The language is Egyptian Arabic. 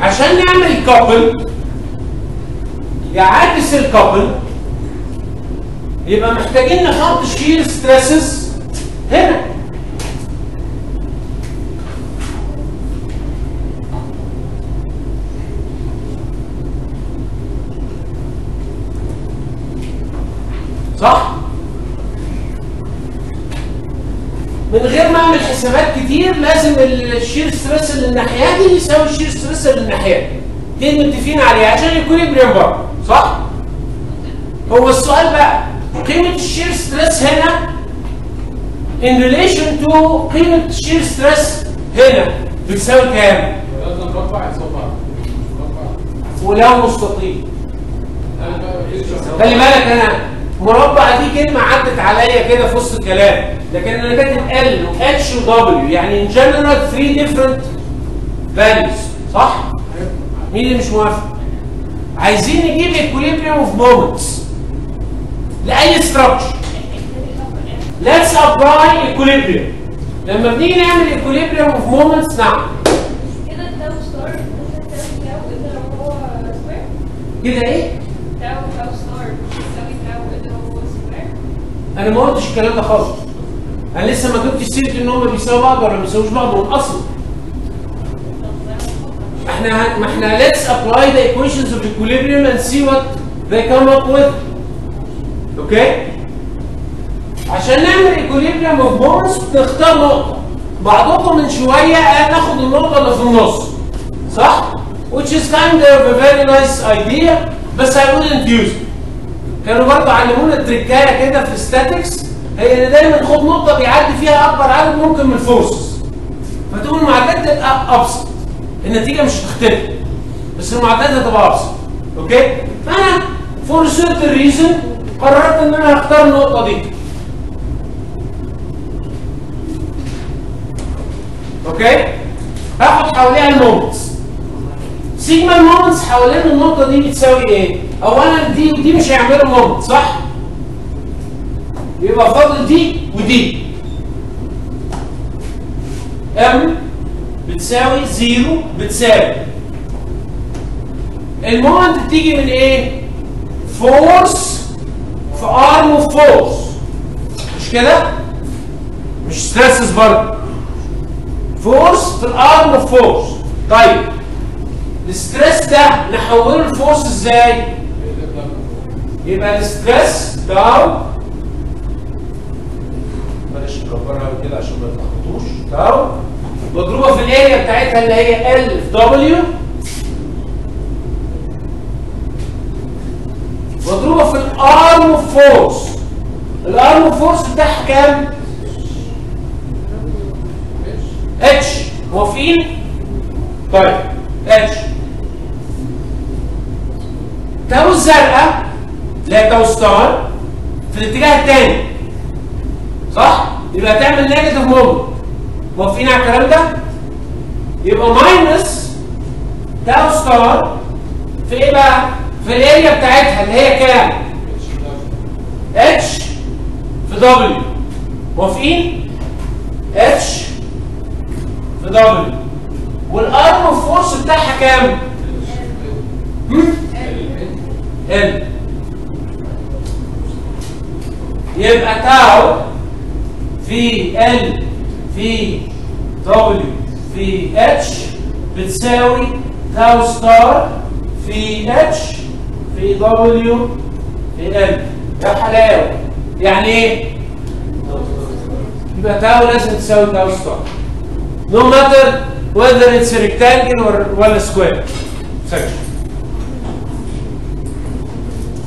عشان نعمل كابل يعاكس الكابل يبقى محتاجين نحط شير ستريسز هنا صح؟ من غير ما اعمل حسابات كتير لازم الشير ستريس اللي الناحيه دي يساوي الشير ستريس اللي الناحيه دي دي متفقين عليها عشان يكون برضه صح؟ هو السؤال بقى قيمه الشير ستريس هنا in relation to قيمه الشير ستريس هنا بتساوي كام؟ لازم مربع يساوي بعض مربع ولو مستطيل هل بقى ايه خلي بالك انا مربع دي كلمه عدت عليا كده في وسط الكلام لكن انا كاتب ال واتش ودبليو يعني ان جنرال 3 ديفرنت فاليوز صح؟ مين اللي مش موافق؟ عايزين نجيب equilibrium اوف مومنتس لاي ستراكشر Let's apply equilibrium لما بنيجي نعمل equilibrium اوف مومنتس نعم كده التاو ستار بتساوي تاو اذا لو هو سكوير كده ايه؟ تاو تاو ستار بتساوي تاو اذا لو هو سكوير انا ما قلتش الكلام ده خالص انا لسه ما جبتش سيره ان هم بيساووا بعض ولا ما بيساووش بعض من اصل احنا ما احنا let's apply the equations of equilibrium and see what they come up with اوكي عشان نعمل equilibrium of moments بنختار نقطه بعضكم من شويه قال ناخد النقطه اللي في النص صح which is kind of a very nice idea بس I wouldn't use it كانوا برضه علمونا تريكايه كده في الستاتكس هي ان دايما خد نقطه بيعدي فيها اكبر عدد ممكن من الفورسز فتقوم المعدات تبقى ابسط النتيجه مش هتختلف بس المعدات هتبقى ابسط اوكي فانا فور سيرتن ريزن قررت ان انا هختار النقطه دي اوكي هاخد حواليها المومنتس سيجما المومنتس حوالين النقطه دي بتساوي ايه اولا دي ودي مش هيعملوا مومنت صح يبقى فاضل دي ودي ام بتساوي زيرو بتساوي المومنت بتيجي من ايه فورس في ارم اوف فورس مش كده مش ستريسز برضه فورس في الارم اوف فورس طيب الستريس ده نحوله لفورس ازاي يبقى الستريس تاو بلاش نكبرها قوي كده عشان ما تلخبطوش تاو مضروبه في الاريا بتاعتها اللي هي ال في دبليو مضروبه في الارم اوف فورس الارم اوف فورس بتاعها كام؟ اتش موافقين؟ طيب اتش تاو الزرقاء اللي هي تاو ستار في الاتجاه الثاني صح؟ يبقى تعمل نيجاتيف مومنت موافقين على الكلام ده؟ يبقى ماينس تاو ستار في ايه بقى؟ في الاريا بتاعتها اللي هي كام؟ اتش في دبليو موافقين؟ اتش في دبليو والارم اوف فورس بتاعها كام؟ هم؟ ال يبقى تاو في ال في دبليو في اتش بتساوي تاو ستار في اتش في دبليو في ال يا حلاوه يعني ايه؟ يبقى تاو لازم تساوي تاو ستار no matter whether it's a rectangle or ولا square section